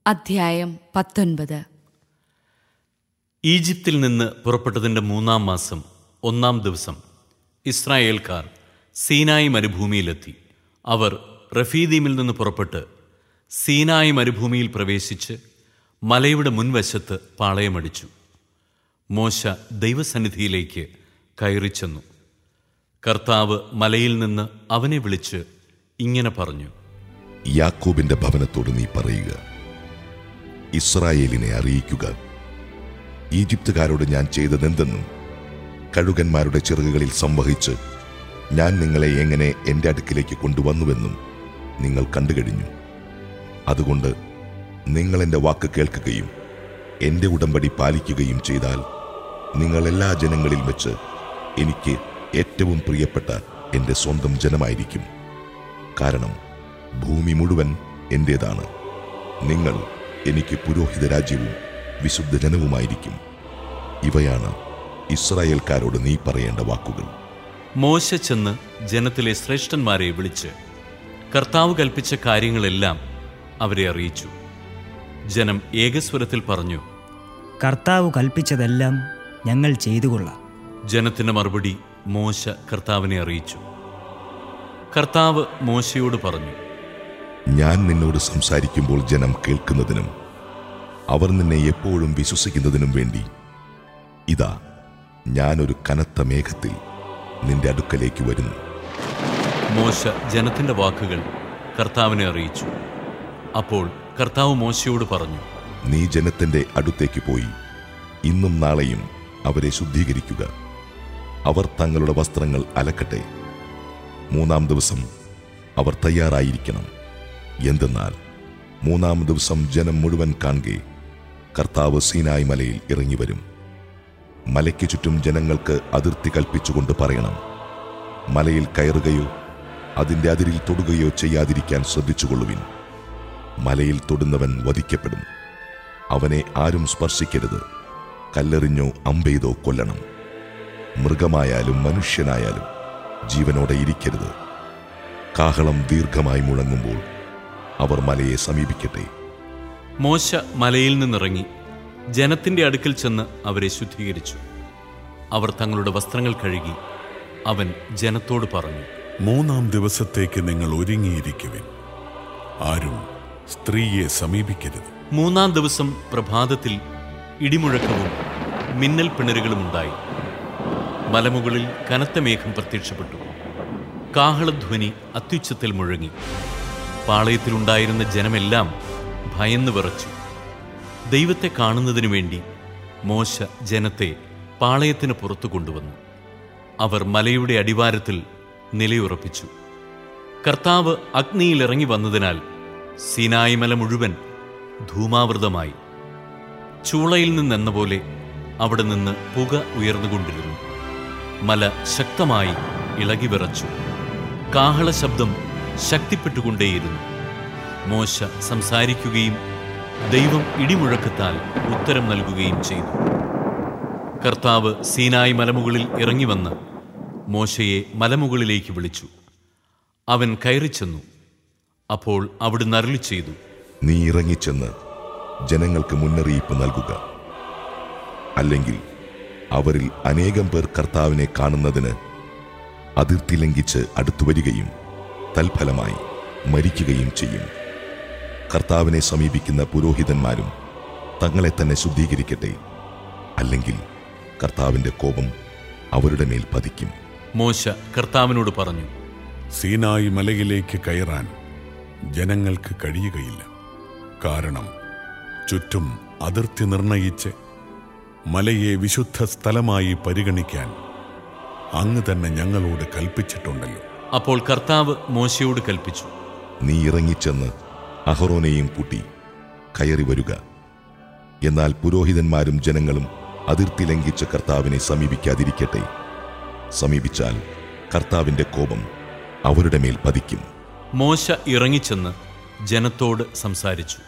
അധ്യായം പത്തൊൻപത് ഈജിപ്തിൽ നിന്ന് പുറപ്പെട്ടതിൻ്റെ മൂന്നാം മാസം ഒന്നാം ദിവസം ഇസ്രായേൽക്കാർ സീനായി മരുഭൂമിയിലെത്തി അവർ റഫീദീമിൽ നിന്ന് പുറപ്പെട്ട് സീനായി മരുഭൂമിയിൽ പ്രവേശിച്ച് മലയുടെ മുൻവശത്ത് പാളയമടിച്ചു മോശ ദൈവസന്നിധിയിലേക്ക് കയറിച്ചെന്നു കർത്താവ് മലയിൽ നിന്ന് അവനെ വിളിച്ച് ഇങ്ങനെ പറഞ്ഞു യാക്കോബിന്റെ ഭവനത്തോട് നീ പറയുക ഇസ്രായേലിനെ അറിയിക്കുക ഈജിപ്തുകാരോട് ഞാൻ ചെയ്തതെന്തെന്നും കഴുകന്മാരുടെ ചിറകുകളിൽ സംവഹിച്ച് ഞാൻ നിങ്ങളെ എങ്ങനെ എൻ്റെ അടുക്കിലേക്ക് കൊണ്ടുവന്നുവെന്നും നിങ്ങൾ കണ്ടുകഴിഞ്ഞു അതുകൊണ്ട് നിങ്ങൾ എൻ്റെ വാക്ക് കേൾക്കുകയും എൻ്റെ ഉടമ്പടി പാലിക്കുകയും ചെയ്താൽ നിങ്ങൾ എല്ലാ ജനങ്ങളിൽ വെച്ച് എനിക്ക് ഏറ്റവും പ്രിയപ്പെട്ട എൻ്റെ സ്വന്തം ജനമായിരിക്കും കാരണം ഭൂമി മുഴുവൻ എന്റേതാണ് നിങ്ങൾ എനിക്ക് പുരോഹിത രാജ്യവും വിശുദ്ധ ജനവുമായിരിക്കും ഇവയാണ് ഇസ്രായേൽക്കാരോട് നീ പറയേണ്ട വാക്കുകൾ മോശ ചെന്ന് ജനത്തിലെ ശ്രേഷ്ഠന്മാരെ വിളിച്ച് കർത്താവ് കൽപ്പിച്ച കാര്യങ്ങളെല്ലാം അവരെ അറിയിച്ചു ജനം ഏകസ്വരത്തിൽ പറഞ്ഞു കർത്താവ് കൽപ്പിച്ചതെല്ലാം ഞങ്ങൾ ചെയ്തുകൊള്ളാം ജനത്തിന്റെ മറുപടി മോശ കർത്താവിനെ അറിയിച്ചു കർത്താവ് മോശയോട് പറഞ്ഞു ഞാൻ നിന്നോട് സംസാരിക്കുമ്പോൾ ജനം കേൾക്കുന്നതിനും അവർ നിന്നെ എപ്പോഴും വിശ്വസിക്കുന്നതിനും വേണ്ടി ഇതാ ഞാനൊരു കനത്ത മേഘത്തിൽ നിന്റെ അടുക്കലേക്ക് വരുന്നു മോശ ജനത്തിന്റെ വാക്കുകൾ കർത്താവിനെ അറിയിച്ചു അപ്പോൾ കർത്താവ് മോശയോട് പറഞ്ഞു നീ ജനത്തിന്റെ അടുത്തേക്ക് പോയി ഇന്നും നാളെയും അവരെ ശുദ്ധീകരിക്കുക അവർ തങ്ങളുടെ വസ്ത്രങ്ങൾ അലക്കട്ടെ മൂന്നാം ദിവസം അവർ തയ്യാറായിരിക്കണം എന്തെന്നാൽ മൂന്നാം ദിവസം ജനം മുഴുവൻ കാണുകെ കർത്താവ് സീനായ് മലയിൽ ഇറങ്ങിവരും മലയ്ക്ക് ചുറ്റും ജനങ്ങൾക്ക് അതിർത്തി കൽപ്പിച്ചുകൊണ്ട് പറയണം മലയിൽ കയറുകയോ അതിന്റെ അതിരിൽ തൊടുകയോ ചെയ്യാതിരിക്കാൻ ശ്രദ്ധിച്ചുകൊള്ളുവിൻ മലയിൽ തൊടുന്നവൻ വധിക്കപ്പെടും അവനെ ആരും സ്പർശിക്കരുത് കല്ലെറിഞ്ഞോ അമ്പെയ്തോ കൊല്ലണം മൃഗമായാലും മനുഷ്യനായാലും ജീവനോടെ ഇരിക്കരുത് കാഹളം ദീർഘമായി മുഴങ്ങുമ്പോൾ അവർ മലയെ സമീപിക്കട്ടെ മോശ മലയിൽ നിന്നിറങ്ങി ജനത്തിന്റെ അടുക്കൽ ചെന്ന് അവരെ ശുദ്ധീകരിച്ചു അവർ തങ്ങളുടെ വസ്ത്രങ്ങൾ കഴുകി അവൻ ജനത്തോട് പറഞ്ഞു മൂന്നാം ദിവസത്തേക്ക് നിങ്ങൾ ഒരുങ്ങിയിരിക്കുവിൻ ആരും സ്ത്രീയെ സമീപിക്കരുത് മൂന്നാം ദിവസം പ്രഭാതത്തിൽ ഇടിമുഴക്കവും മിന്നൽ പിണരുകളും ഉണ്ടായി മലമുകളിൽ കനത്ത മേഘം പ്രത്യക്ഷപ്പെട്ടു കാഹളധ്വനി അത്യുച്ചത്തിൽ മുഴങ്ങി പാളയത്തിലുണ്ടായിരുന്ന ജനമെല്ലാം ഭയന്നു വിറച്ചു ദൈവത്തെ കാണുന്നതിനു വേണ്ടി മോശ ജനത്തെ പാളയത്തിന് പുറത്തു കൊണ്ടുവന്നു അവർ മലയുടെ അടിവാരത്തിൽ നിലയുറപ്പിച്ചു കർത്താവ് അഗ്നിയിൽ ഇറങ്ങി വന്നതിനാൽ സീനായി മല മുഴുവൻ ധൂമാവൃതമായി ചൂളയിൽ നിന്നെന്ന പോലെ അവിടെ നിന്ന് പുക ഉയർന്നുകൊണ്ടിരുന്നു മല ശക്തമായി ഇളകി വിറച്ചു കാഹള ശബ്ദം ശക്തിപ്പെട്ടുകൊണ്ടേയിരുന്നു മോശ സംസാരിക്കുകയും ദൈവം ഇടിമുഴക്കത്താൽ ഉത്തരം നൽകുകയും ചെയ്തു കർത്താവ് സീനായി മലമുകളിൽ ഇറങ്ങി വന്ന് മോശയെ മലമുകളിലേക്ക് വിളിച്ചു അവൻ കയറിച്ചെന്നു അപ്പോൾ അവിടുന്ന് അരുളി ചെയ്തു നീ ഇറങ്ങിച്ചെന്ന് ജനങ്ങൾക്ക് മുന്നറിയിപ്പ് നൽകുക അല്ലെങ്കിൽ അവരിൽ അനേകം പേർ കർത്താവിനെ കാണുന്നതിന് അതിർത്തി ലംഘിച്ച് അടുത്തു വരികയും തൽഫലമായി മരിക്കുകയും ചെയ്യും കർത്താവിനെ സമീപിക്കുന്ന പുരോഹിതന്മാരും തങ്ങളെ തന്നെ ശുദ്ധീകരിക്കട്ടെ അല്ലെങ്കിൽ കർത്താവിന്റെ കോപം അവരുടെ മേൽ പതിക്കും മോശ കർത്താവിനോട് പറഞ്ഞു സീനായി മലയിലേക്ക് കയറാൻ ജനങ്ങൾക്ക് കഴിയുകയില്ല കാരണം ചുറ്റും അതിർത്തി നിർണയിച്ച് മലയെ വിശുദ്ധ സ്ഥലമായി പരിഗണിക്കാൻ അങ്ങ് തന്നെ ഞങ്ങളോട് കൽപ്പിച്ചിട്ടുണ്ടല്ലോ അപ്പോൾ കർത്താവ് മോശയോട് കൽപ്പിച്ചു നീ ഇറങ്ങിച്ചെന്ന് അഹറോനെയും കൂട്ടി കയറി വരുക എന്നാൽ പുരോഹിതന്മാരും ജനങ്ങളും അതിർത്തി ലംഘിച്ച കർത്താവിനെ സമീപിക്കാതിരിക്കട്ടെ സമീപിച്ചാൽ കർത്താവിന്റെ കോപം അവരുടെ മേൽ പതിക്കും മോശ ഇറങ്ങിച്ചെന്ന് ജനത്തോട് സംസാരിച്ചു